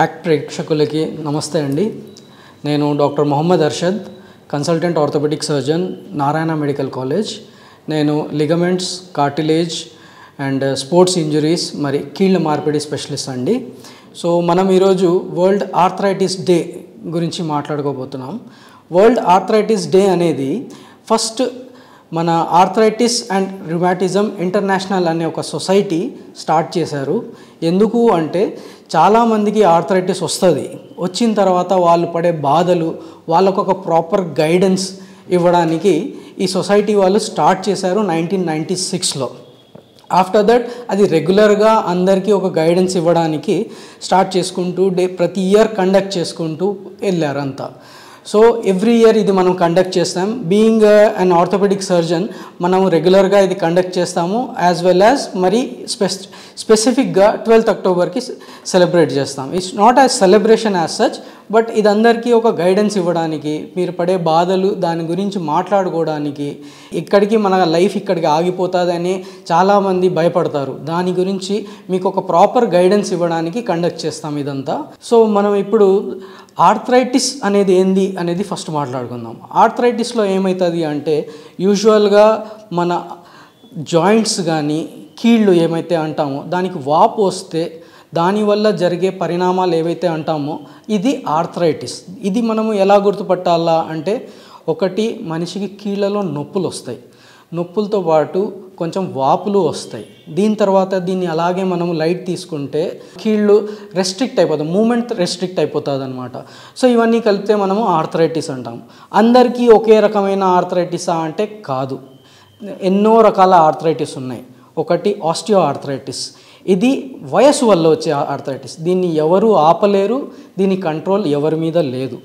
act ప్రేక్షకులకి నమస్తే అండి నేను doctor Mohammed Arshad consultant orthopaedic surgeon Narayana medical college నేను ligaments cartilage and sports injuries మరి కీళ్ళ మార్పిడి స్పెషలిస్ట్ అండి సో మనం ఈరోజు వరల్డ్ ఆర్థరైటిస్ డే గురించి మాట్లాడుకోబోతున్నాం వరల్డ్ ఆర్థరైటిస్ డే అనేది ఫస్ట్ మన ఆర్థరైటిస్ అండ్ రుమాటిజం ఇంటర్నేషనల్ అనే ఒక సొసైటీ స్టార్ట్ చేశారు ఎందుకు అంటే చాలామందికి ఆర్థరైటిస్ వస్తుంది వచ్చిన తర్వాత వాళ్ళు పడే బాధలు వాళ్ళకు ఒక ప్రాపర్ గైడెన్స్ ఇవ్వడానికి ఈ సొసైటీ వాళ్ళు స్టార్ట్ చేశారు నైన్టీన్ నైంటీ సిక్స్లో ఆఫ్టర్ దట్ అది రెగ్యులర్గా అందరికీ ఒక గైడెన్స్ ఇవ్వడానికి స్టార్ట్ చేసుకుంటూ డే ప్రతి ఇయర్ కండక్ట్ చేసుకుంటూ వెళ్ళారు అంతా సో ఎవ్రీ ఇయర్ ఇది మనం కండక్ట్ చేస్తాం బీయింగ్ అన్ ఆర్థోపెడిక్ సర్జన్ మనం రెగ్యులర్గా ఇది కండక్ట్ చేస్తాము యాజ్ వెల్ యాజ్ మరి స్పెస్ స్పెసిఫిక్గా ట్వెల్త్ అక్టోబర్కి సెలబ్రేట్ చేస్తాం it's not as celebration as such but ఇది అందరికీ ఒక గైడెన్స్ ఇవ్వడానికి మీరు పడే బాధలు దాని గురించి మాట్లాడుకోవడానికి ఇక్కడికి మన లైఫ్ ఇక్కడికి ఆగిపోతుందని చాలామంది భయపడతారు దాని గురించి మీకు ఒక ప్రాపర్ గైడెన్స్ ఇవ్వడానికి కండక్ట్ చేస్తాం ఇదంతా సో మనం ఇప్పుడు ఆర్థరైటిస్ అనేది ఏంది అనేది ఫస్ట్ మాట్లాడుకుందాం ఆర్థరైటిస్లో ఏమవుతుంది అంటే యూజువల్గా మన జాయింట్స్ కానీ కీళ్ళు ఏమైతే అంటామో దానికి వాపు వస్తే దానివల్ల జరిగే పరిణామాలు ఏవైతే అంటామో ఇది ఆర్థరైటిస్ ఇది మనము ఎలా గుర్తుపట్టాలా అంటే ఒకటి మనిషికి కీళ్ళలో నొప్పులు వస్తాయి నొప్పులతో పాటు కొంచెం వాపులు వస్తాయి దీని తర్వాత దీన్ని అలాగే మనం లైట్ తీసుకుంటే కీళ్ళు రెస్ట్రిక్ట్ అయిపోతుంది మూమెంట్ రెస్ట్రిక్ట్ అయిపోతుంది అనమాట సో ఇవన్నీ కలిపితే మనము ఆర్థరైటిస్ అంటాం అందరికీ ఒకే రకమైన ఆర్థరైటిసా అంటే కాదు ఎన్నో రకాల ఆర్థరైటిస్ ఉన్నాయి ఒకటి ఆస్టియో ఆర్థరైటిస్ ఇది వయసు వల్ల వచ్చే ఆర్థరైటిస్ దీన్ని ఎవరు ఆపలేరు దీని కంట్రోల్ ఎవరి మీద లేదు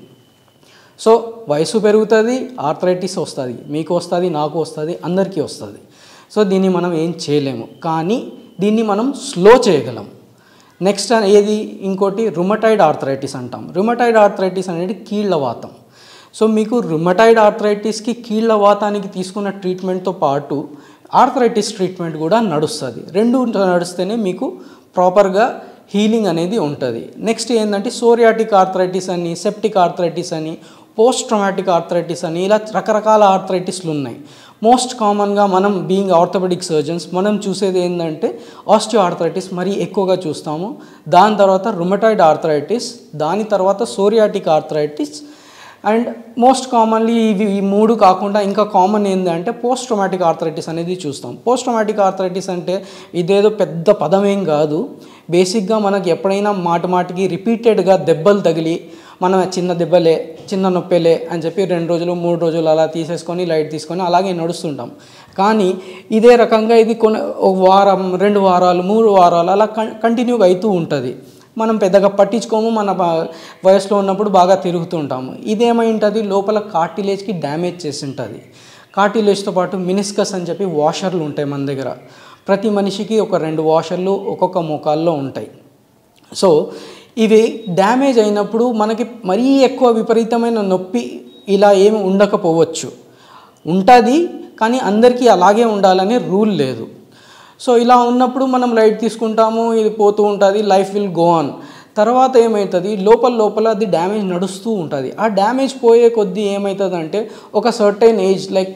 సో వయసు పెరుగుతుంది ఆర్థరైటిస్ వస్తుంది మీకు వస్తుంది నాకు వస్తుంది అందరికీ వస్తుంది సో దీన్ని మనం ఏం చేయలేము కానీ దీన్ని మనం స్లో చేయగలం నెక్స్ట్ ఏది ఇంకోటి రుమటైడ్ ఆర్థరైటిస్ అంటాం రుమటైడ్ ఆర్థరైటిస్ అనేది కీళ్ళ వాతం సో మీకు రుమటైడ్ ఆర్థరైటిస్కి కీళ్ళ వాతానికి తీసుకున్న ట్రీట్మెంట్తో పాటు ఆర్థరైటిస్ ట్రీట్మెంట్ కూడా నడుస్తుంది రెండు నడుస్తేనే మీకు ప్రాపర్గా హీలింగ్ అనేది ఉంటుంది నెక్స్ట్ ఏంటంటే సోరియాటిక్ ఆర్థరైటిస్ అని సెప్టిక్ ఆర్థరైటిస్ అని పోస్ట్ ట్రమాటిక్ ఆర్థరైటిస్ అని ఇలా రకరకాల ఆర్థరైటిస్లు ఉన్నాయి మోస్ట్ కామన్గా మనం బీయింగ్ ఆర్థోపెడిక్ సర్జన్స్ మనం చూసేది ఏంటంటే ఆస్టియో ఆర్థరైటిస్ మరీ ఎక్కువగా చూస్తాము దాని తర్వాత రుమటాయిడ్ ఆర్థరైటిస్ దాని తర్వాత psoriatic arthritis and most commonly ఇవి ఈ మూడు కాకుండా ఇంకా కామన్ ఏంటంటే పోస్ట్ ట్రొమాటిక్ ఆర్థరైటిస్ అనేది చూస్తాం పోస్ట్ ట్రొమాటిక్ ఆర్థరైటిస్ అంటే ఇదేదో పెద్ద పదమేం కాదు బేసిక్గా మనకి ఎప్పుడైనా మాటి మాటికి రిపీటెడ్గా దెబ్బలు తగిలి మనం చిన్న దెబ్బలే చిన్న నొప్పెలే అని చెప్పి రెండు రోజులు మూడు రోజులు అలా తీసేసుకొని లైట్ తీసుకొని అలాగే నడుస్తుంటాం కానీ ఇదే రకంగా ఇది కొన్ని ఒక వారం రెండు వారాలు మూడు వారాలు అలా కంటిన్యూగా అవుతూ ఉంటుంది మనం పెద్దగా పట్టించుకోము మన వయసులో ఉన్నప్పుడు బాగా తిరుగుతూ ఉంటాము ఇదేమై ఉంటుంది లోపల కార్టిలేజ్కి డ్యామేజ్ చేసి ఉంటుంది కార్టిలేజ్తో పాటు మినిస్కస్ అని చెప్పి వాషర్లు ఉంటాయి మన దగ్గర ప్రతి మనిషికి ఒక రెండు వాషర్లు ఒక్కొక్క మోకాల్లో ఉంటాయి సో ఇవి డ్యామేజ్ అయినప్పుడు మనకి మరీ ఎక్కువ విపరీతమైన నొప్పి ఇలా ఏమి ఉండకపోవచ్చు ఉంటుంది కానీ అందరికీ అలాగే ఉండాలని రూల్ లేదు సో ఇలా ఉన్నప్పుడు మనం లైట్ తీసుకుంటాము ఇది పోతూ ఉంటుంది లైఫ్ విల్ గో ఆన్ తర్వాత ఏమవుతుంది లోపల లోపల అది డ్యామేజ్ నడుస్తూ ఉంటుంది ఆ డ్యామేజ్ పోయే కొద్దీ ఏమవుతుంది అంటే ఒక సర్టైన్ ఏజ్ లైక్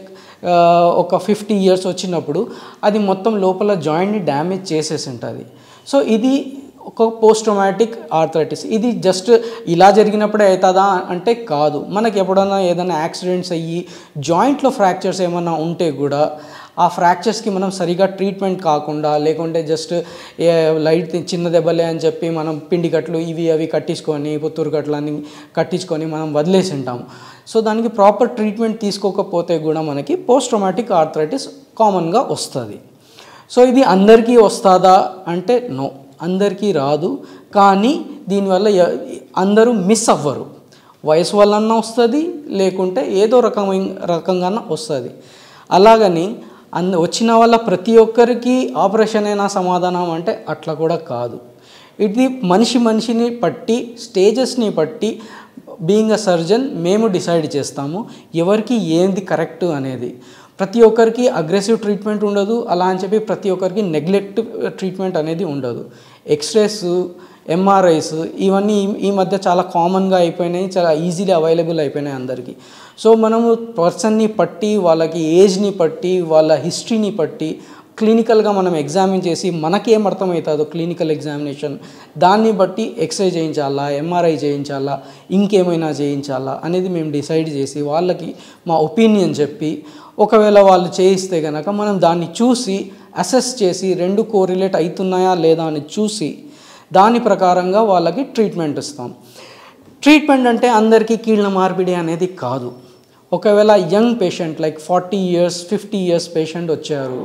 ఒక ఫిఫ్టీ ఇయర్స్ వచ్చినప్పుడు అది మొత్తం లోపల జాయింట్ని డ్యామేజ్ చేసేసి ఉంటుంది సో ఇది ఒక పోస్ట్ ట్రొమాటిక్ ఆర్థరైటిస్ ఇది జస్ట్ ఇలా జరిగినప్పుడే అవుతుందా అంటే కాదు మనకి ఎప్పుడైనా ఏదైనా యాక్సిడెంట్స్ అయ్యి జాయింట్లో ఫ్రాక్చర్స్ ఏమైనా ఉంటే కూడా ఆ ఫ్రాక్చర్స్కి మనం సరిగా ట్రీట్మెంట్ కాకుండా లేకుంటే జస్ట్ లైట్ చిన్న దెబ్బలే అని చెప్పి మనం పిండి కట్లు ఇవి అవి కట్టించుకొని పుత్తూరు కట్లు అన్ని కట్టించుకొని మనం వదిలేసి ఉంటాము సో దానికి ప్రాపర్ ట్రీట్మెంట్ తీసుకోకపోతే కూడా మనకి పోస్ట్ ట్రొమాటిక్ ఆర్థరైటిస్ కామన్గా వస్తుంది సో ఇది అందరికీ వస్తుందా అంటే నో అందరికీ రాదు కానీ దీనివల్ల అందరూ మిస్ అవ్వరు వయసు వల్లన్నా వస్తుంది లేకుంటే ఏదో రకమైన రకంగా వస్తుంది అలాగని అంద వచ్చిన వాళ్ళ ప్రతి ఒక్కరికి ఆపరేషన్ అయినా సమాధానం అంటే అట్లా కూడా కాదు ఇది మనిషి మనిషిని పట్టి స్టేజెస్ని పట్టి బీయింగ్ అ సర్జన్ మేము డిసైడ్ చేస్తాము ఎవరికి ఏంది కరెక్ట్ అనేది ప్రతి ఒక్కరికి అగ్రెసివ్ ట్రీట్మెంట్ ఉండదు అలా అని చెప్పి ప్రతి ఒక్కరికి నెగ్లెక్ట్ ట్రీట్మెంట్ అనేది ఉండదు ఎక్స్రేస్ ఎంఆర్ఐస్ ఇవన్నీ ఈ- ఈ మధ్య చాలా కామన్గా అయిపోయినాయి చాలా ఈజీలీ అవైలబుల్ అయిపోయినాయి అందరికీ సో మనము పర్సన్ని పట్టి వాళ్ళకి ఏజ్ని పట్టి వాళ్ళ హిస్టరీని పట్టి క్లినికల్గా మనం ఎగ్జామిన్ చేసి మనకేం అర్థమవుతుందో క్లినికల్ ఎగ్జామినేషన్ దాన్ని బట్టి ఎక్స్రే చేయించాలా ఎంఆర్ఐ చేయించాలా ఇంకేమైనా చేయించాలా అనేది మేము డిసైడ్ చేసి వాళ్ళకి మా ఒపీనియన్ చెప్పి ఒకవేళ వాళ్ళు చేయిస్తే కనుక మనం దాన్ని చూసి అసెస్ చేసి రెండు కోరిలేట్ అవుతున్నాయా లేదా అని చూసి దాని ప్రకారంగా వాళ్ళకి ట్రీట్మెంట్ ఇస్తాం ట్రీట్మెంట్ అంటే అందరికీ కీళ్ళ మార్పిడి అనేది కాదు ఒకవేళ young patient like forty years fifty years patient వచ్చారు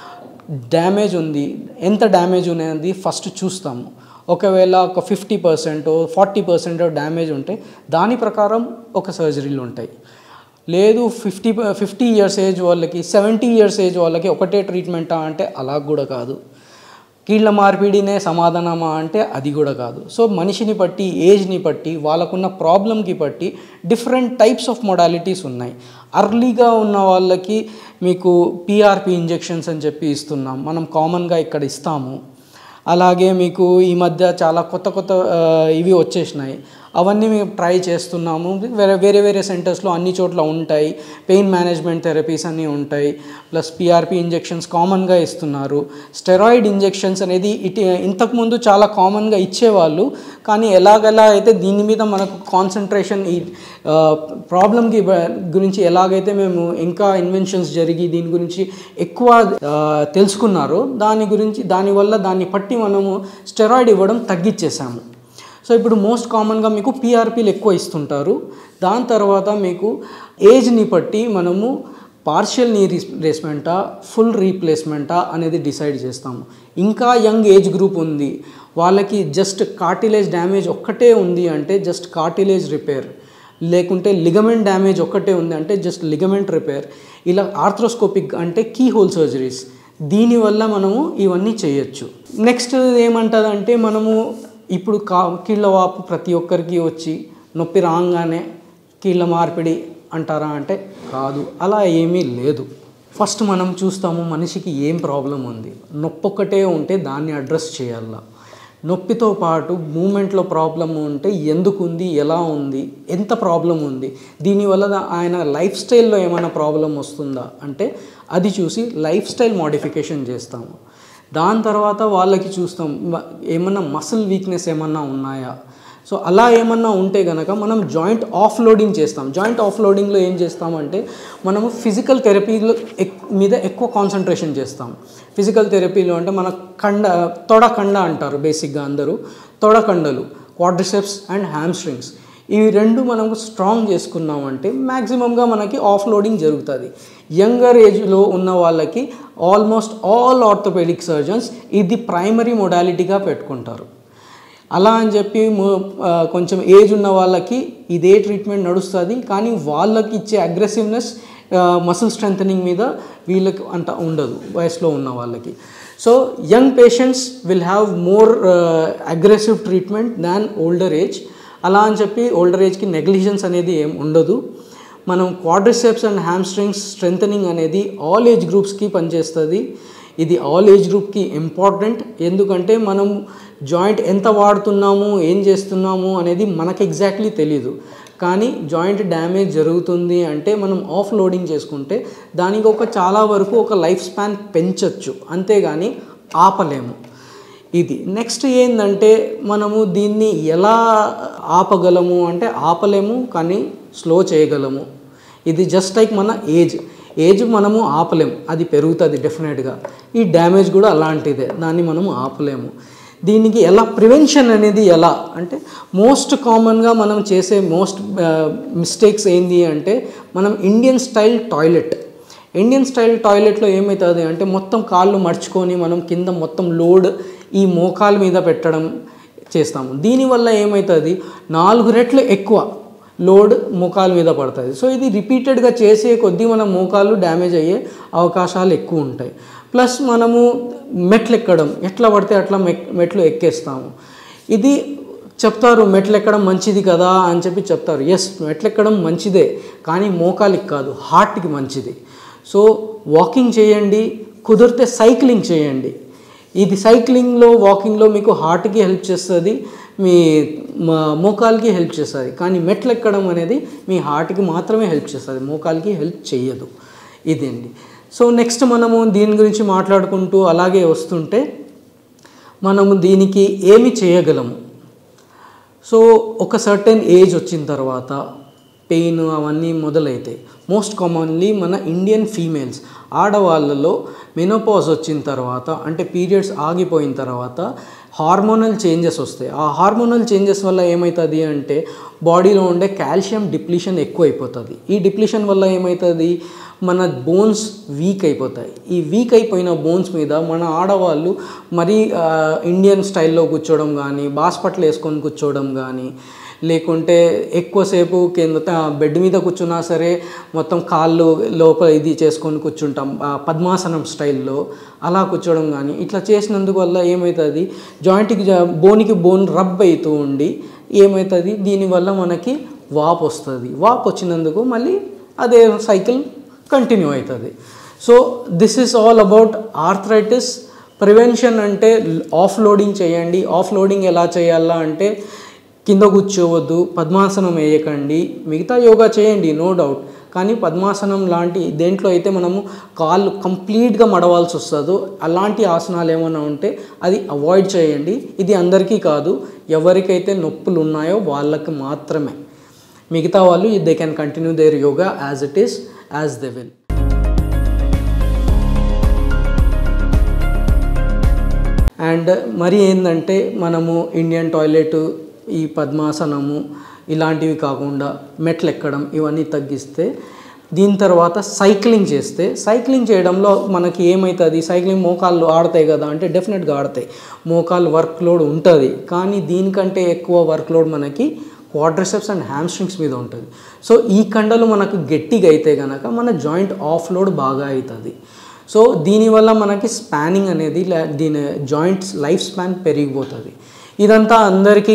డ్యామేజ్ ఉంది ఎంత డ్యామేజ్ ఉన్నది ఫస్ట్ చూస్తాము ఒకవేళ ఒక fifty percent forty percent damage ఉంటే దాని ప్రకారం ఒక సర్జరీలు ఉంటాయి లేదు ఫిఫ్టీ ఫిఫ్టీ ఇయర్స్ ఏజ్ వాళ్ళకి సెవెంటీ ఇయర్స్ ఏజ్ వాళ్ళకి ఒకటే ట్రీట్మెంటా అంటే అలా కూడా కాదు కీళ్ళ మార్పిడినే సమాధానమా అంటే అది కూడా కాదు సో మనిషిని బట్టి ఏజ్ని బట్టి వాళ్ళకున్న ప్రాబ్లంకి బట్టి డిఫరెంట్ టైప్స్ ఆఫ్ మొడాలిటీస్ ఉన్నాయి అర్లీగా ఉన్న వాళ్ళకి మీకు పిఆర్పి ఇంజెక్షన్స్ అని చెప్పి ఇస్తున్నాం మనం కామన్గా ఇక్కడ ఇస్తాము అలాగే మీకు ఈ మధ్య చాలా కొత్త కొత్త ఆ, ఇవి వచ్చేసినాయి అవన్నీ మేము ట్రై చేస్తున్నాము వేరే వేరే వేరే సెంటర్స్లో అన్ని చోట్ల ఉంటాయి పెయిన్ మేనేజ్మెంట్ థెరపీస్ అన్నీ ఉంటాయి ప్లస్ పిఆర్పి ఇంజెక్షన్స్ కామన్గా ఇస్తున్నారు స్టెరాయిడ్ ఇంజెక్షన్స్ అనేది ఇటు ఇంతకుముందు చాలా కామన్గా ఇచ్చేవాళ్ళు కానీ ఎలాగెలా అయితే దీని మీద మనకు కాన్సన్ట్రేషన్ ఈ ప్రాబ్లమ్కి గురించి ఎలాగైతే మేము ఇంకా ఇన్వెన్షన్స్ జరిగి దీని గురించి ఎక్కువ ఆ, తెలుసుకున్నారో దాని గురించి దానివల్ల దాన్ని పట్టి మనము స్టెరాయిడ్ ఇవ్వడం తగ్గించేసాము సో ఇప్పుడు మోస్ట్ కామన్గా మీకు పిఆర్పీలు ఎక్కువ ఇస్తుంటారు దాని తర్వాత మీకు ఏజ్ని బట్టి మనము పార్షియల్ నీ రీప్లేస్మెంటా ఫుల్ రీప్లేస్మెంటా అనేది డిసైడ్ చేస్తాము ఇంకా యంగ్ ఏజ్ గ్రూప్ ఉంది వాళ్ళకి జస్ట్ కార్టిలేజ్ డ్యామేజ్ ఒక్కటే ఉంది అంటే జస్ట్ కార్టిలేజ్ రిపేర్ లేకుంటే లిగమెంట్ డ్యామేజ్ ఒక్కటే ఉంది అంటే జస్ట్ లిగమెంట్ రిపేర్ ఇలా ఆర్థ్రోస్కోపిక్ అంటే కీ హోల్ సర్జరీస్ దీనివల్ల మనము ఇవన్నీ చేయొచ్చు నెక్స్ట్ ఏమంటుందంటే మనము ఇప్పుడు కా కీళ్ళ వాపు ప్రతి ఒక్కరికి వచ్చి నొప్పి రాగానే కీళ్ళ మార్పిడి అంటారా అంటే కాదు అలా ఏమీ లేదు ఫస్ట్ మనం చూస్తాము మనిషికి ఏం ప్రాబ్లం ఉంది నొప్పి ఒక్కటే ఉంటే దాన్ని అడ్రస్ చేయాలా నొప్పితో పాటు మూమెంట్లో ప్రాబ్లం ఉంటే ఎందుకు ఉంది ఎలా ఉంది ఎంత ప్రాబ్లం ఉంది దీనివల్ల దా- ఆయన లైఫ్ స్టైల్లో ఏమైనా ప్రాబ్లం వస్తుందా అంటే అది చూసి లైఫ్ స్టైల్ మోడిఫికేషన్ చేస్తాము దాని తర్వాత వాళ్ళకి చూస్తాం మ- ఏమన్నా మసిల్ వీక్నెస్ ఏమన్నా ఉన్నాయా సో అలా ఏమన్నా ఉంటే కనుక మనం జాయింట్ ఆఫ్ లోడింగ్ చేస్తాం జాయింట్ ఆఫ్ లోడింగ్లో ఏం చేస్తామంటే మనము ఫిజికల్ థెరపీలో ఎక్ మీద ఎక్కువ కాన్సన్ట్రేషన్ చేస్తాం ఫిజికల్ థెరపీలో అంటే మన కండ తొడ కండ అంటారు బేసిక్గా అందరూ తొడ కండలు క్వాడ్రిసెప్స్ అండ్ హ్యామ్స్ట్రింగ్స్ ఇవి రెండు మనం స్ట్రాంగ్ చేసుకున్నామంటే మ్యాక్సిమంగా మనకి ఆఫ్ లోడింగ్ జరుగుతుంది యంగర్ ఏజ్లో ఉన్న వాళ్ళకి ఆల్మోస్ట్ ఆల్ ఆర్థోపెడిక్ సర్జన్స్ ఇది ప్రైమరీ మొడాలిటీగా పెట్టుకుంటారు అలా అని చెప్పి ము- ఆ, కొంచెం ఏజ్ ఉన్న వాళ్ళకి ఇదే ట్రీట్మెంట్ నడుస్తుంది కానీ వాళ్ళకి ఇచ్చే అగ్రెసివ్నెస్ మసిల్ స్ట్రెంథనింగ్ మీద వీళ్ళకి అంత ఉండదు వయసులో ఉన్న వాళ్ళకి so young patients will have more aggressive treatment than older age అలా అని చెప్పి ఓల్డర్ ఏజ్కి నెగ్లిజెన్స్ అనేది ఏం ఉండదు మనం క్వాడ్రిసెప్స్ అండ్ హ్యామ్స్ట్రింగ్స్ స్ట్రెంథనింగ్ అనేది ఆల్ ఏజ్ గ్రూప్స్కి పనిచేస్తుంది ఇది ఆల్ ఏజ్ గ్రూప్కి ఇంపార్టెంట్ ఎందుకంటే మనం జాయింట్ ఎంత వాడుతున్నాము ఏం చేస్తున్నాము అనేది మనకు ఎగ్జాక్ట్లీ తెలీదు కానీ జాయింట్ డ్యామేజ్ జరుగుతుంది అంటే మనం ఆఫ్ లోడింగ్ చేసుకుంటే దానికి ఒక చాలా వరకు ఒక లైఫ్ స్పాన్ పెంచవచ్చు అంతేగాని ఆపలేము ఇది నెక్స్ట్ ఏంటంటే మనము దీన్ని ఎలా ఆపగలము అంటే ఆపలేము కానీ స్లో చేయగలము ఇది జస్ట్ లైక్ మన ఏజ్ ఏజ్ మనము ఆపలేము అది పెరుగుతుంది డెఫినెట్గా ఈ డ్యామేజ్ కూడా అలాంటిదే దాన్ని మనము ఆపలేము దీనికి ఎలా ప్రివెన్షన్ అనేది ఎలా అంటే మోస్ట్ కామన్గా మనం చేసే మోస్ట్ మిస్టేక్స్ ఏంది అంటే మనం Indian style toilet Indian style టాయిలెట్లో ఏమవుతుంది అంటే మొత్తం కాళ్ళు మర్చుకొని మనం కింద మొత్తం లోడ్ ఈ మోకాల మీద పెట్టడం చేస్తాము దీనివల్ల ఏమవుతుంది నాలుగు రెట్లు ఎక్కువ లోడ్ మోకాల మీద పడుతుంది సో ఇది రిపీటెడ్గా చేసే కొద్దీ మన మోకాలు డ్యామేజ్ అయ్యే అవకాశాలు ఎక్కువ ఉంటాయి ప్లస్ మనము మెట్లు ఎక్కడం ఎట్లా పడితే అట్లా మెట్ మెట్లు ఎక్కేస్తాము ఇది చెప్తారు మెట్లు ఎక్కడం మంచిది కదా అని చెప్పి చెప్తారు ఎస్ మెట్లు ఎక్కడం మంచిదే కానీ మోకాలికి కాదు హార్ట్కి మంచిది సో వాకింగ్ చేయండి కుదిరితే సైక్లింగ్ చేయండి ఇది సైక్లింగ్లో వాకింగ్లో మీకు హార్ట్కి హెల్ప్ చేస్తుంది మీ మ- మోకాల్కి హెల్ప్ చేస్తుంది కానీ మెట్లు ఎక్కడం అనేది మీ హార్ట్కి మాత్రమే హెల్ప్ చేస్తుంది మోకాల్కి హెల్ప్ చేయదు ఇదండి సో నెక్స్ట్ మనము దీని గురించి మాట్లాడుకుంటూ అలాగే వస్తుంటే మనము దీనికి ఏమి చేయగలము సో ఒక సర్టెన్ ఏజ్ వచ్చిన తర్వాత పెయిన్ అవన్నీ మొదలైతాయి మోస్ట్ కామన్లీ మన ఇండియన్ ఫీమేల్స్ ఆడవాళ్ళలో మెనోపాజ్ వచ్చిన తర్వాత అంటే పీరియడ్స్ ఆగిపోయిన తర్వాత హార్మోనల్ చేంజెస్ వస్తాయి ఆ హార్మోనల్ చేంజెస్ వల్ల ఏమవుతుంది అంటే బాడీలో ఉండే కాల్షియం డిప్లీషన్ ఎక్కువ అయిపోతుంది ఈ డిప్లీషన్ వల్ల ఏమవుతుంది మన బోన్స్ వీక్ అయిపోతాయి ఈ వీక్ అయిపోయిన బోన్స్ మీద మన ఆడవాళ్ళు మరీ ఆ, ఇండియన్ స్టైల్లో కూర్చోవడం కానీ బాస్పట్లు వేసుకొని కూర్చోవడం కానీ లేకుంటే ఎక్కువసేపు కింద త- బెడ్ మీద కూర్చున్నా సరే మొత్తం కాళ్ళు లోపల ఇది చేసుకొని కూర్చుంటాం ఆ, పద్మాసనం స్టైల్లో అలా కూర్చోవడం కానీ ఇట్లా చేసినందుకు వల్ల ఏమవుతుంది జాయింట్కి జా- బోన్కి బోన్ రబ్ అవుతూ ఉండి ఏమవుతుంది దీనివల్ల మనకి వాప్ వస్తుంది వాప్ వచ్చినందుకు మళ్ళీ అదే సైకిల్ కంటిన్యూ అవుతుంది so this is all about arthritis prevention అంటే ఆఫ్ లోడింగ్ చేయండి ఆఫ్ లోడింగ్ ఎలా చేయాలా అంటే కింద కూర్చోవద్దు పద్మాసనం వేయకండి మిగతా యోగా చేయండి నో డౌట్ కానీ పద్మాసనం లాంటి దేంట్లో అయితే మనము కాళ్ళు కంప్లీట్గా మడవాల్సి వస్తుందో అలాంటి ఆసనాలు ఏమైనా ఉంటే అది అవాయిడ్ చేయండి ఇది అందరికీ కాదు ఎవరికైతే నొప్పులు ఉన్నాయో వాళ్ళకి మాత్రమే మిగతా వాళ్ళు they can continue their yoga as it is as they will and మరి ఏంటంటే మనము ఇండియన్ టాయిలెట్ ఈ పద్మాసనము ఇలాంటివి కాకుండా మెట్లు ఎక్కడం ఇవన్నీ తగ్గిస్తే దీని తర్వాత సైక్లింగ్ చేస్తే సైక్లింగ్ చేయడంలో మనకి ఏమవుతుంది సైక్లింగ్ మోకాళ్ళు ఆడతాయి కదా అంటే డెఫినెట్గా ఆడతాయి మోకాళ్ళు వర్క్ లోడ్ ఉంటుంది కానీ దీనికంటే ఎక్కువ వర్క్ లోడ్ మనకి క్వాడ్రిసెప్స్ అండ్ హ్యామ్స్ట్రింగ్స్ మీద ఉంటుంది సో ఈ కండలు మనకు గట్టిగా అయితే కనుక మన జాయింట్ ఆఫ్ లోడ్ బాగా అవుతుంది సో దీనివల్ల మనకి స్పానింగ్ అనేది లే- దీని జాయింట్స్ లైఫ్ స్పాన్ పెరిగిపోతుంది ఇదంతా అందరికీ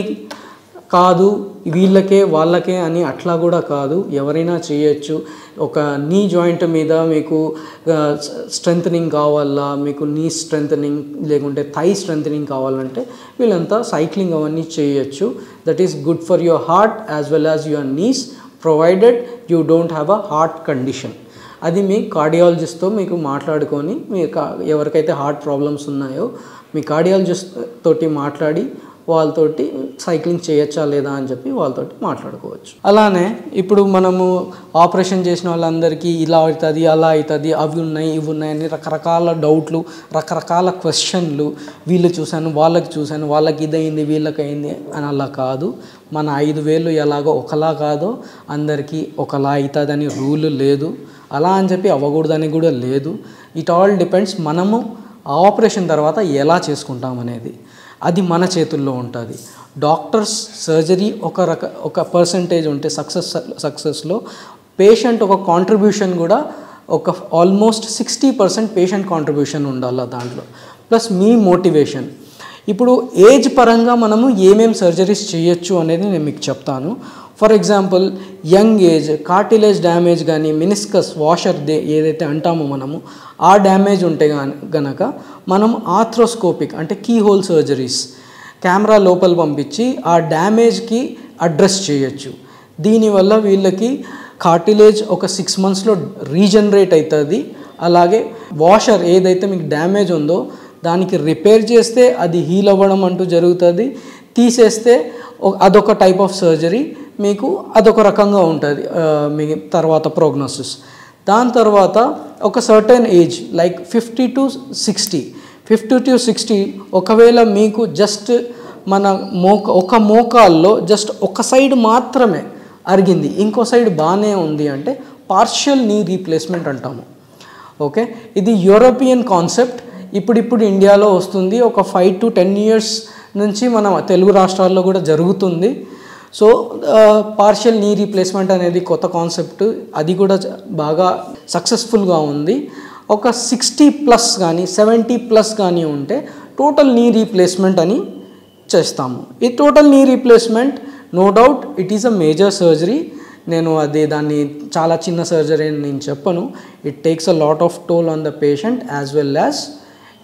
కాదు వీళ్ళకే వాళ్ళకే అని అట్లా కూడా కాదు ఎవరైనా చేయొచ్చు ఒక నీ జాయింట్ మీద మీకు స్ట్రెంథనింగ్ కావాలా మీకు నీ స్ట్రెంథనింగ్ లేకుంటే థై స్ట్రెంథనింగ్ కావాలంటే వీళ్ళంతా సైక్లింగ్ అవన్నీ చేయొచ్చు that is good for your heart as well as your knees provided you don't have a heart condition అది మీ కార్డియాలజిస్ట్తో మీకు మాట్లాడుకొని మీ కా- ఎవరికైతే హార్ట్ ప్రాబ్లమ్స్ ఉన్నాయో మీ కార్డియాలజిస్ట్ తోటి మాట్లాడి వాళ్ళతోటి సైక్లింగ్ చేయొచ్చా లేదా అని చెప్పి వాళ్ళతోటి మాట్లాడుకోవచ్చు అలానే ఇప్పుడు మనము ఆపరేషన్ చేసిన వాళ్ళందరికీ ఇలా అవుతుంది అలా అవుతుంది అవి ఉన్నాయి ఇవి ఉన్నాయి అని రకరకాల డౌట్లు రకరకాల క్వశ్చన్లు వీళ్ళు చూశాను వాళ్ళకి చూశాను వాళ్ళకి ఇదైంది వీళ్ళకి అయింది అని అలా కాదు మన ఐదు వేలు ఎలాగో ఒకలా కాదో అందరికీ ఒకలా అవుతుందని రూల్ లేదు అలా అని చెప్పి అవ్వకూడదని కూడా లేదు ఇట్ ఆల్ డిపెండ్స్ మనము ఆ ఆపరేషన్ తర్వాత ఎలా చేసుకుంటాం అనేది అది మన చేతుల్లో ఉంటుంది డాక్టర్స్ సర్జరీ ఒక రక ఒక పర్సంటేజ్ ఉంటే సక్సెస్ సక్సెస్లో పేషెంట్ ఒక కాంట్రిబ్యూషన్ కూడా ఒక almost sixty percent patient contribution ఉండాలి దాంట్లో ప్లస్ మీ మోటివేషన్ ఇప్పుడు ఏజ్ పరంగా మనము ఏమేం సర్జరీస్ చేయొచ్చు అనేది నేను మీకు చెప్తాను for example young age cartilage damage కానీ మినిస్కస్ వాషర్ దే ఏదైతే అంటామో మనము ఆ డ్యామేజ్ ఉంటే గాని గనక మనం ఆథ్రోస్కోపిక్ అంటే కీ హోల్ సర్జరీస్ కెమెరా లోపల పంపించి ఆ డ్యామేజ్కి అడ్రస్ చేయొచ్చు దీనివల్ల వీళ్ళకి కార్టిలేజ్ ఒక సిక్స్ మంత్స్లో రీజనరేట్ అవుతుంది అలాగే వాషర్ ఏదైతే మీకు డ్యామేజ్ ఉందో దానికి రిపేర్ చేస్తే అది హీల్ అవ్వడం అంటూ జరుగుతుంది తీసేస్తే ఒ- అదొక టైప్ ఆఫ్ సర్జరీ మీకు అదొక రకంగా ఉంటుంది ఆ, మీ తర్వాత ప్రోగ్నోసిస్ దాని తర్వాత ఒక certain age like fifty to sixty fifty to sixty ఒకవేళ మీకు జస్ట్ మన మోక ఒక మోకాల్లో జస్ట్ ఒక సైడ్ మాత్రమే అరిగింది ఇంకో సైడ్ బాగానే ఉంది అంటే పార్షియల్ నీ రీప్లేస్మెంట్ అంటాము ఓకే ఇది యూరోపియన్ కాన్సెప్ట్ ఇప్పుడిప్పుడు ఇండియాలో వస్తుంది ఒక ఫైవ్ టు టెన్ ఇయర్స్ నుంచి మన తెలుగు రాష్ట్రాల్లో కూడా జరుగుతుంది సో పార్షియల్ నీ రీప్లేస్మెంట్ అనేది కొత్త కాన్సెప్ట్ అది కూడా చ- బాగా సక్సెస్ఫుల్గా ఉంది ఒక సిక్స్టీ ప్లస్ కానీ సెవెంటీ ప్లస్ కానీ ఉంటే టోటల్ నీ రీప్లేస్మెంట్ అని చేస్తాము ఈ total knee replacement no doubt it is a major surgery నేను అది దాన్ని చాలా చిన్న సర్జరీ అని నేను చెప్పను it takes a lot of toll on the patient as well as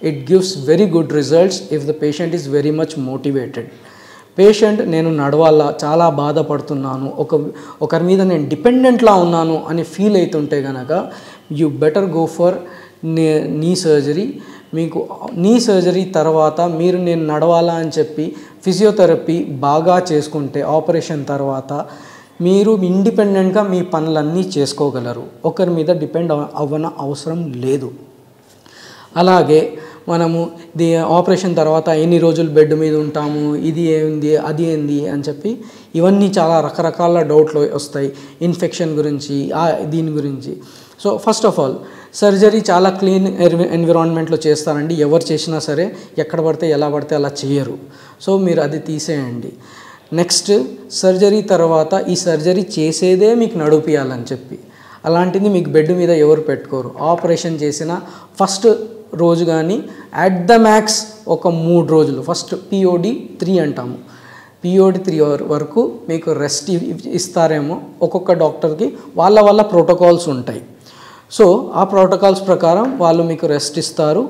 it gives very good results if the patient is very much motivated patient నేను నడవాలా చాలా బాధపడుతున్నాను ఒక ఒకరి మీద నేను డిపెండెంట్లా ఉన్నాను అని ఫీల్ అవుతుంటే కనుక you better go for knee surgery మీకు నీ సర్జరీ తర్వాత మీరు నేను నడవాలా అని చెప్పి ఫిజియోథెరపీ బాగా చేసుకుంటే ఆపరేషన్ తర్వాత మీరు ఇండిపెండెంట్గా మీ పనులన్నీ చేసుకోగలరు ఒకరి మీద డిపెండ్ అవ్వన అవసరం లేదు అలాగే మనము ది ఆపరేషన్ తర్వాత ఎన్ని రోజులు బెడ్ మీద ఉంటాము ఇది ఏంది అది ఏంది అని చెప్పి ఇవన్నీ చాలా రకరకాల డౌట్లు వస్తాయి ఇన్ఫెక్షన్ గురించి ఆ దీని గురించి so first of all surgery చాలా క్లీన్ ఎన్విరాన్మెంట్లో చేస్తారండి ఎవరు చేసినా సరే ఎక్కడ పడితే ఎలా పడితే అలా చేయరు సో మీరు అది తీసేయండి నెక్స్ట్ సర్జరీ తర్వాత ఈ సర్జరీ చేసేదే మీకు నడిపియాలని చెప్పి అలాంటిది మీకు బెడ్ మీద ఎవరు పెట్టుకోరు ఆపరేషన్ చేసిన ఫస్ట్ రోజు కానీ అట్ ద మ్యాక్స్ ఒక మూడు రోజులు ఫస్ట్ పిఓడి త్రీ అంటాము పిఓడి త్రీ వరకు మీకు రెస్ట్ ఇస్తారేమో ఒక్కొక్క డాక్టర్కి వాళ్ళ వాళ్ళ ప్రోటోకాల్స్ ఉంటాయి సో ఆ ప్రోటోకాల్స్ ప్రకారం వాళ్ళు మీకు రెస్ట్ ఇస్తారు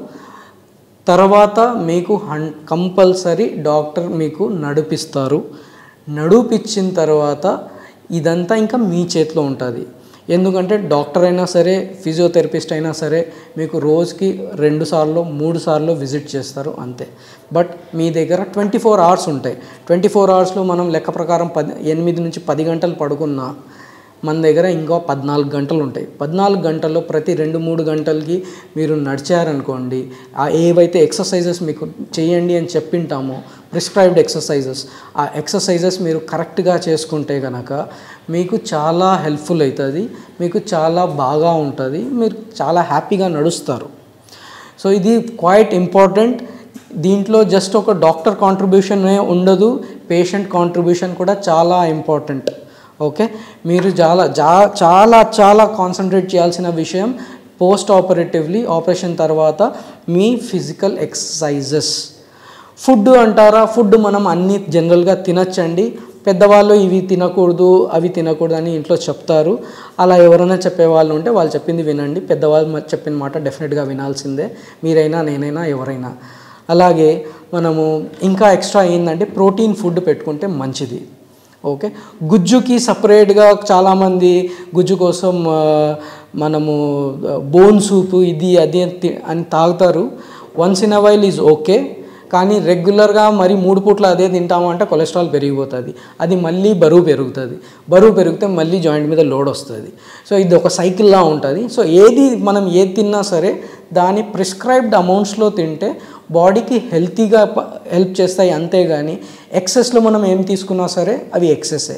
తర్వాత మీకు హన్ కంపల్సరీ డాక్టర్ మీకు నడిపిస్తారు నడిపించిన తర్వాత ఇదంతా ఇంకా మీ చేతిలో ఉంటుంది ఎందుకంటే డాక్టర్ అయినా సరే ఫిజియోథెరపిస్ట్ అయినా సరే మీకు రోజుకి రెండు సార్లు మూడు సార్లు విజిట్ చేస్తారు అంతే బట్ మీ దగ్గర ట్వంటీ ఫోర్ అవర్స్ ఉంటాయి ట్వంటీ ఫోర్ అవర్స్లో మనం లెక్క ప్రకారం పది ఎనిమిది నుంచి పది గంటలు పడుకున్నా మన దగ్గర ఇంకా పద్నాలుగు గంటలు ఉంటాయి పద్నాలుగు గంటల్లో ప్రతి రెండు మూడు గంటలకి మీరు నడిచారనుకోండి ఆ ఏవైతే ఎక్సర్సైజెస్ మీకు చేయండి అని చెప్పింటామో ప్రిస్క్రైబ్డ్ ఎక్సర్సైజెస్ ఆ ఎక్సర్సైజెస్ మీరు కరెక్ట్గా చేసుకుంటే కనుక మీకు చాలా హెల్ప్ఫుల్ అవుతుంది మీకు చాలా బాగా ఉంటుంది మీరు చాలా హ్యాపీగా నడుస్తారు సో ఇది క్వైట్ ఇంపార్టెంట్ దీంట్లో జస్ట్ ఒక డాక్టర్ కాంట్రిబ్యూషనే ఉండదు పేషెంట్ కాంట్రిబ్యూషన్ కూడా చాలా ఇంపార్టెంట్ ఓకే మీరు చాలా జా చాలా చాలా కాన్సన్ట్రేట్ చేయాల్సిన విషయం పోస్ట్ ఆపరేటివ్లీ ఆపరేషన్ తర్వాత మీ ఫిజికల్ ఎక్సర్సైజెస్ ఫుడ్ అంటారా ఫుడ్ మనం అన్నీ జనరల్గా తినచ్చండి పెద్దవాళ్ళు ఇవి తినకూడదు అవి తినకూడదు అని ఇంట్లో చెప్తారు అలా ఎవరైనా చెప్పేవాళ్ళు ఉంటే వాళ్ళు చెప్పింది వినండి పెద్దవాళ్ళు మ- చెప్పిన మాట డెఫినెట్గా వినాల్సిందే మీరైనా నేనైనా ఎవరైనా అలాగే మనము ఇంకా ఎక్స్ట్రా ఏంటంటే ప్రోటీన్ ఫుడ్ పెట్టుకుంటే మంచిది ఓకే గుజ్జుకి సపరేట్గా చాలామంది గుజ్జు కోసం ఆ, మనము బోన్ సూపు ఇది అది అని తి- అని తాగుతారు once in a while is okay కానీ రెగ్యులర్గా మరి మూడు పూట్ల అదే తింటామంటే కొలెస్ట్రాల్ పెరిగిపోతుంది అది మళ్ళీ బరువు పెరుగుతుంది బరువు పెరిగితే మళ్ళీ జాయింట్ మీద లోడ్ వస్తుంది సో ఇది ఒక సైకిల్లా ఉంటుంది సో ఏది మనం ఏది తిన్నా సరే దాని ప్రిస్క్రైబ్డ్ అమౌంట్స్లో తింటే బాడీకి హెల్తీగా హెల్ప్ చేస్తాయి అంతేగాని ఎక్సెస్లో మనం ఏం తీసుకున్నా సరే అవి ఎక్సెసే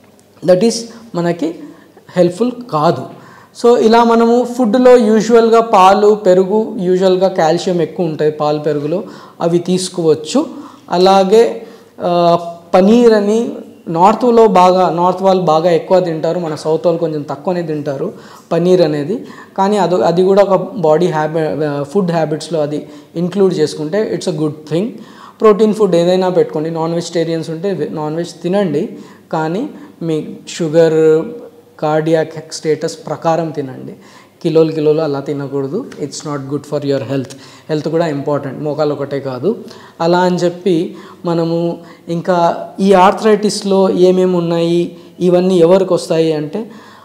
దట్ ఈస్ మనకి హెల్ప్ఫుల్ కాదు సో ఇలా మనము ఫుడ్లో యూజువల్గా పాలు పెరుగు యూజువల్గా కాల్షియం ఎక్కువ ఉంటాయి పాలు పెరుగులో అవి తీసుకోవచ్చు అలాగే ఆ, పనీర్ అని నార్త్లో బాగా నార్త్ వాళ్ళు బాగా ఎక్కువ తింటారు మన సౌత్ వాళ్ళు కొంచెం తక్కువనే తింటారు పనీర్ అనేది కానీ అది అది కూడా ఒక బాడీ హ్యాబి ఫుడ్ హ్యాబిట్స్లో అది ఇంక్లూడ్ చేసుకుంటే it's a good thing protein food ఏదైనా పెట్టుకోండి నాన్ వెజిటేరియన్స్ ఉంటే నాన్ వెజ్ తినండి కానీ మీ షుగర్ కార్డియాక్ స్టేటస్ ప్రకారం తినండి కిలోలు కిలోలు అలా తినకూడదు it's not good for your health health కూడా ఇంపార్టెంట్ మోకాలు ఒకటే కాదు అలా అని చెప్పి మనము ఇంకా ఈ ఆర్థరైటిస్లో ఏమేమి ఉన్నాయి ఇవన్నీ ఎవరికి వస్తాయి అంటే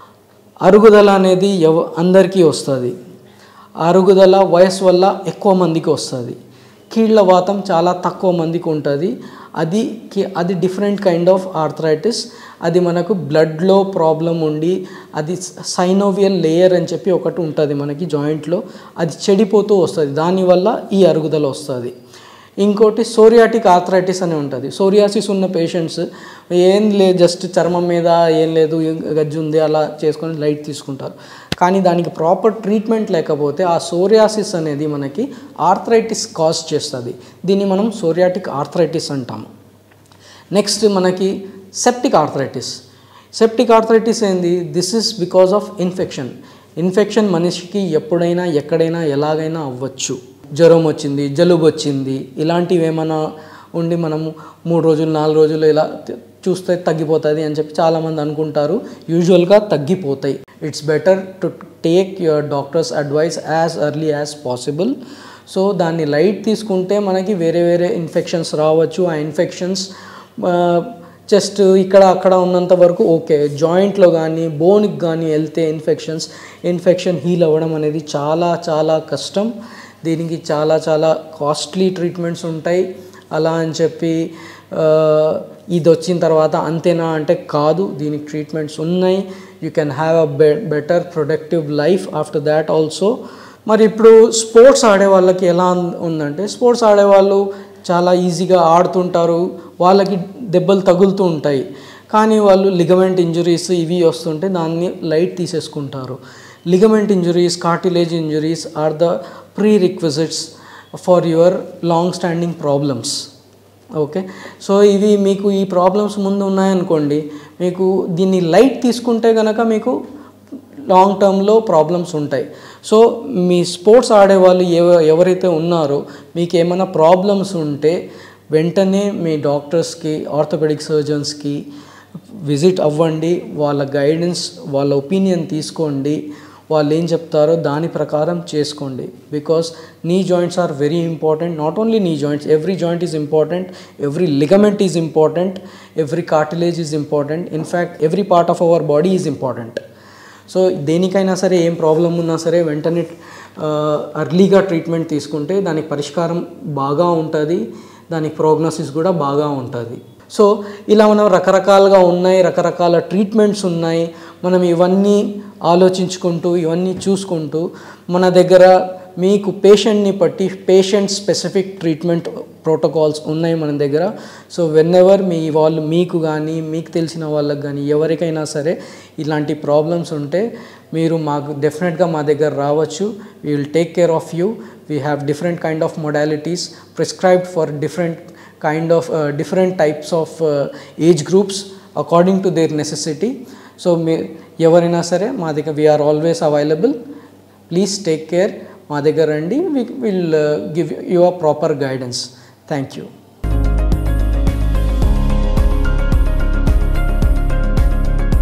అరుగుదల అనేది ఎవ అందరికీ వస్తుంది అరుగుదల వయసు వల్ల ఎక్కువ మందికి వస్తుంది కీళ్ళ వాతం చాలా తక్కువ మందికి ఉంటుంది అది కి- అది డిఫరెంట్ కైండ్ ఆఫ్ ఆర్థరైటిస్ అది మనకు బ్లడ్లో ప్రాబ్లం ఉండి అది సైనోవియల్ లేయర్ అని చెప్పి ఒకటి ఉంటుంది మనకి జాయింట్లో అది చెడిపోతూ వస్తుంది దానివల్ల ఈ అరుగుదల వస్తుంది ఇంకోటి సోరియాటిక్ ఆర్థరైటిస్ అని ఉంటుంది సోరియాసిస్ ఉన్న పేషెంట్స్ ఏం లేదు జస్ట్ చర్మం మీద ఏం లేదు గజ్జి ఉంది అలా చేసుకొని లైట్ తీసుకుంటారు కానీ దానికి ప్రాపర్ ట్రీట్మెంట్ లేకపోతే ఆ సోరియాసిస్ అనేది మనకి ఆర్థరైటిస్ కాజ్ చేస్తుంది దీన్ని మనం సోరియాటిక్ ఆర్థరైటిస్ అంటాము నెక్స్ట్ మనకి సెప్టిక్ ఆర్థరైటిస్ సెప్టిక్ ఆర్థరైటిస్ ఏంది this is because of infection infection మనిషికి ఎప్పుడైనా ఎక్కడైనా ఎలాగైనా అవ్వచ్చు జ్వరం వచ్చింది జలుబు వచ్చింది ఇలాంటివి ఏమైనా ఉండి మనము మూడు రోజులు నాలుగు రోజులు ఇలా త- చూస్తే తగ్గిపోతుంది అని చెప్పి చాలామంది అనుకుంటారు యూజువల్గా తగ్గిపోతాయి it's better to take your doctor's advice as early as possible so దాన్ని లైట్ తీసుకుంటే మనకి వేరే వేరే ఇన్ఫెక్షన్స్ రావచ్చు ఆ ఇన్ఫెక్షన్స్ జస్ట్ ఇక్కడ అక్కడ ఉన్నంత వరకు ఓకే జాయింట్లో కానీ బోన్కి కానీ వెళ్తే ఇన్ఫెక్షన్స్ ఇన్ఫెక్షన్ హీల్ అవ్వడం అనేది చాలా చాలా కష్టం దీనికి చాలా చాలా కాస్ట్లీ ట్రీట్మెంట్స్ ఉంటాయి అలా అని చెప్పి ఆ, ఇది వచ్చిన తర్వాత అంతేనా అంటే కాదు దీనికి ట్రీట్మెంట్స్ ఉన్నాయి యూ కెన్ హ్యావ్ అ బె better productive life after that also మరి ఇప్పుడు స్పోర్ట్స్ ఆడే వాళ్ళకి ఎలా ఉం- ఉందంటే స్పోర్ట్స్ ఆడేవాళ్ళు చాలా ఈజీగా ఆడుతుంటారు వాళ్ళకి దెబ్బలు తగులుతూ ఉంటాయి కానీ వాళ్ళు లిగమెంట్ ఇంజురీస్ ఇవి వస్తుంటే దాన్ని లైట్ తీసేసుకుంటారు ligament injuries cartilage injuries are the prerequisites for your long standing problems okay so ఇవి మీకు ఈ ప్రాబ్లమ్స్ ముందు ఉన్నాయనుకోండి మీకు దీన్ని లైట్ తీసుకుంటే కనుక మీకు లాంగ్ టర్మ్లో ప్రాబ్లమ్స్ ఉంటాయి సో మీ స్పోర్ట్స్ ఆడేవాళ్ళు ఎవ ఎవరైతే ఉన్నారో మీకు ఏమైనా ప్రాబ్లమ్స్ ఉంటే వెంటనే మీ డాక్టర్స్కి ఆర్థోపెడిక్ సర్జన్స్కి విజిట్ అవ్వండి వాళ్ళ గైడెన్స్ వాళ్ళ ఒపీనియన్ తీసుకోండి వాళ్ళు ఏం చెప్తారో దాని ప్రకారం చేసుకోండి because knee joints are very important not only knee joints every joint is important every ligament is important every cartilage is important in fact every part of our body is important so దేనికైనా సరే ఏం problem ఉన్నా సరే వెంటనే అర్లీగా treatment తీసుకుంటే దానికి పరిష్కారం బాగా ఉంటుంది దానికి ప్రోగ్నోసిస్ కూడా బాగా ఉంటుంది సో ఇలా మనం రకరకాలుగా ఉన్నాయి రకరకాల ట్రీట్మెంట్స్ ఉన్నాయి మనం ఇవన్నీ ఆలోచించుకుంటూ ఇవన్నీ చూసుకుంటూ మన దగ్గర మీకు పేషెంట్ని బట్టి పేషెంట్ స్పెసిఫిక్ ట్రీట్మెంట్ ప్రోటోకాల్స్ ఉన్నాయి మన దగ్గర సో వెన్ ఎవర్ మీ వాళ్ళు మీకు కానీ మీకు తెలిసిన వాళ్ళకి కానీ ఎవరికైనా సరే ఇలాంటి ప్రాబ్లమ్స్ ఉంటే మీరు మాకు డెఫినెట్గా మా దగ్గర రావచ్చు we will take care of you we have different kind of modalities prescribed for different kind of different types of age groups according to their necessity so మీ ఎవరైనా సరే మా దగ్గర we are always available please take care మా దగ్గర రండి will give you a proper guidance thank you